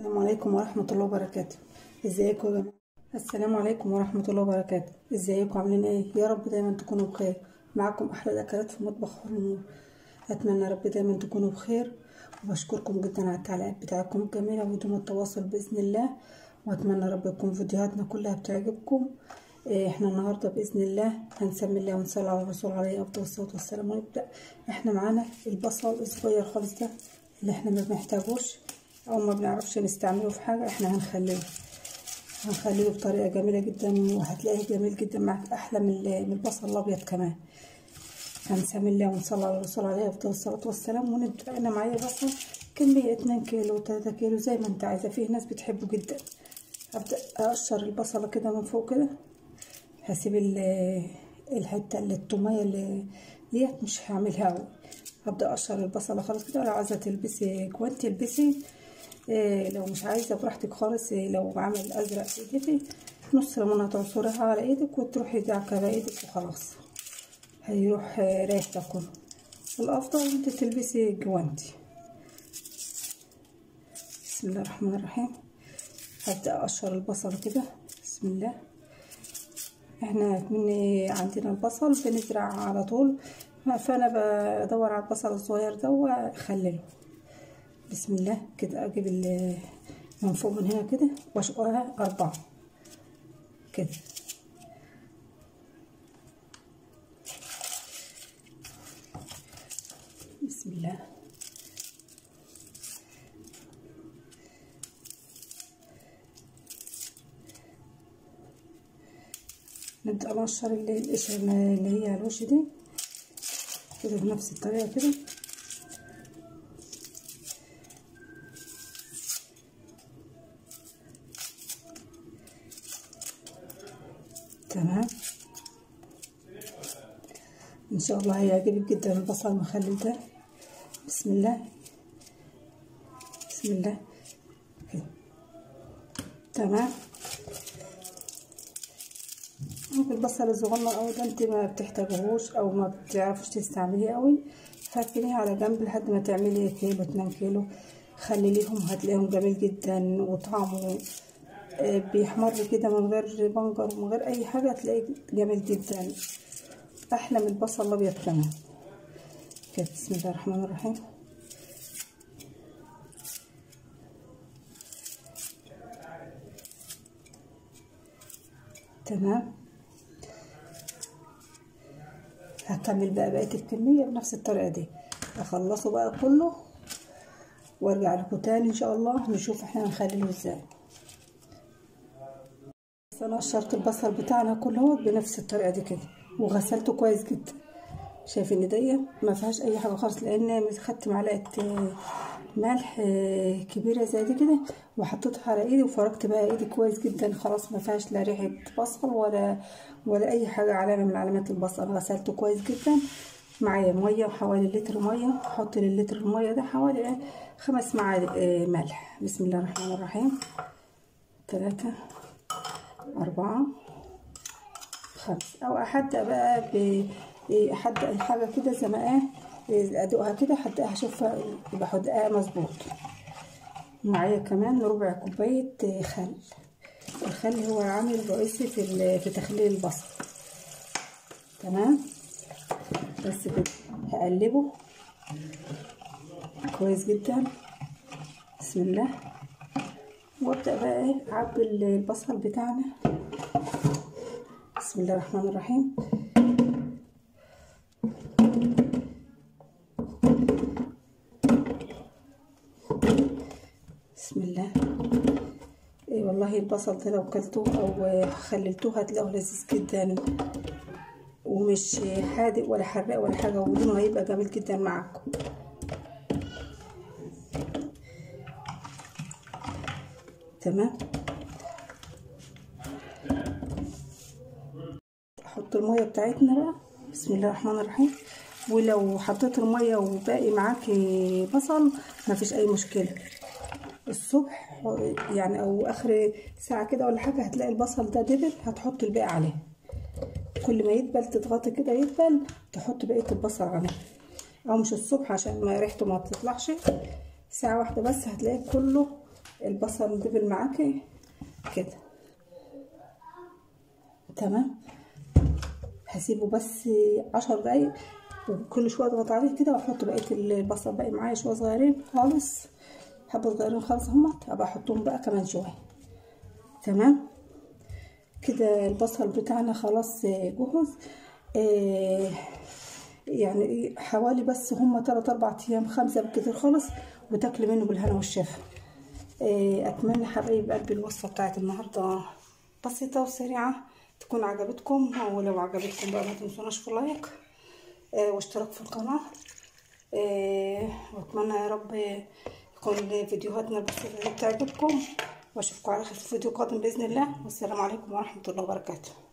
السلام عليكم ورحمة الله وبركاته ازيكم يا جماعة السلام عليكم ورحمة الله وبركاته ازيكم عاملين ايه يا رب دايما تكونوا بخير معكم احلى الاكلات في مطبخ النور اتمنى يا رب دايما تكونوا بخير وبشكركم جدا على التعليقات بتاعتكم الجميلة ودوم التواصل باذن الله واتمنى يا رب تكون فيديوهاتنا كلها بتعجبكم إيه احنا النهارده باذن الله هنسمي الله ونصلي على الرسول عليه افضل الصلاه والسلام ونبدا احنا معانا البصل الصغير خالص ده اللي احنا ما بنحتاجوش او ما بنعرفش نستعمله في حاجه احنا هنخليه هنخليه بطريقه جميله جدا وهتلاقيه جميل جدا معاك احلى من من البصل الابيض كمان هنسمي الله ونصلي على الرسول عليه افضل الصلاه والسلام ونبدا انا معايا بصل كميه 2 كيلو 3 كيلو زي ما انت عايزه فيه ناس بتحبه جدا هبدا اقشر البصله كده من فوق كده هسيب الحته اللي التوميه اللي ديت مش هعملها قوي هبدا اقشر البصله خالص كده لو عايزه تلبسي كوانت تلبسي إيه لو مش عايزه براحتك خالص إيه لو عامل ازرق في ايدك نص ليمونه هتعصريها على ايدك وتروحي دعكه على ايدك وخلاص هيروح رايح ده كله الافضل انت تلبسي جوانتي بسم الله الرحمن الرحيم هبدا اقشر البصل كده بسم الله احنا من عندنا البصل بنزرع على طول فانا بدور على البصل الصغير ده واخلله بسم الله كده اجيب من فوق من هنا كده واشقها اربعة كده بسم الله نبدأ نقشر القشرة اللي هي الوش دي كده بنفس الطريقة كده تمام ان شاء الله هيعجبك جدا البصل المخلل ده بسم الله بسم الله كده تمام البصل الصغنن او ده انت ما بتحتاجهوش او ما بتعرفش تستعمليه قوي فاركنيه على جنب لحد ما تعملي كيلو اتنين كيلو خليليهم هتلاقيهم جميل جدا وطعمه بيحمر كده من غير بنجر ومن غير اي حاجه هتلاقيه جميل جدا احلى من البصل الابيض كمان كده بسم الله الرحمن الرحيم تمام هكمل بقى بقيه الكميه بنفس الطريقه دي اخلصه بقى كله وارجع لكم تاني ان شاء الله نشوف احنا هنخليه ازاي انا قشرت البصل بتاعنا كله بنفس الطريقه دي كده وغسلته كويس جدا شايفين دي ما فيهاش اي حاجه خالص لان خدت معلقه ملح كبيره زي دي كده وحطيتها على ايدي وفركت بقى ايدي كويس جدا خلاص ما فيهاش لا ريحه بصل ولا ولا اي حاجه علامه من علامات البصل غسلته كويس جدا معايا ميه حوالي لتر ميه احط للتر الميه ده حوالي خمس معالق ملح بسم الله الرحمن الرحيم ثلاثة أربعة خمس أو أحدق بقى بأحدق الحاجة كده زي ما ايه أدوقها كده أحدقها أشوفها يبقى حدقها مظبوط معايا كمان ربع كوباية خل الخل هو عامل رئيسي في في تخليل البصل تمام بس كده هقلبه كويس جدا بسم الله وابدا بقى ايه اعبي البصل بتاعنا بسم الله الرحمن الرحيم بسم الله ايه والله البصل ده لو كلتوه او خللتوه هتلاقوه لذيذ جدا ومش حادق ولا حراق ولا حاجه ولونه هيبقى جميل جدا معاكم تمام احط الميه بتاعتنا بقى بسم الله الرحمن الرحيم ولو حطيت الميه وباقي معاكي بصل مفيش اي مشكله الصبح يعني او اخر ساعه كده ولا حاجه هتلاقي البصل ده دبل هتحط الباقي عليه كل ما يدبل تضغطي كده يدبل تحط بقيه البصل عليه او مش الصبح عشان ما ريحته ما تطلعش ساعه واحده بس هتلاقيه كله البصل دبل معاكي كده تمام هسيبه بس عشر دقايق وكل شويه اضغط عليه كده واحط بقيه البصل باقي معايا شويه صغيرين خالص حبه صغيرين خالص همت ابقى احطهم بقى كمان شويه تمام كده البصل بتاعنا خلاص جهز آه يعني حوالي بس هما تلات اربع ايام خمسه بالكتير خالص وتاكلي منه بالهنا والشفا آه اتمنى حبايب قلبي الوصفه بتاعت النهارده بسيطه وسريعه تكون عجبتكم ولو عجبتكم بقى ما تنسوناش في لايك آه واشتراك في القناه آه واتمنى يا رب يكون فيديوهاتنا البسيطه دي بتعجبكم واشوفكم على خير في فيديو قادم باذن الله والسلام عليكم ورحمه الله وبركاته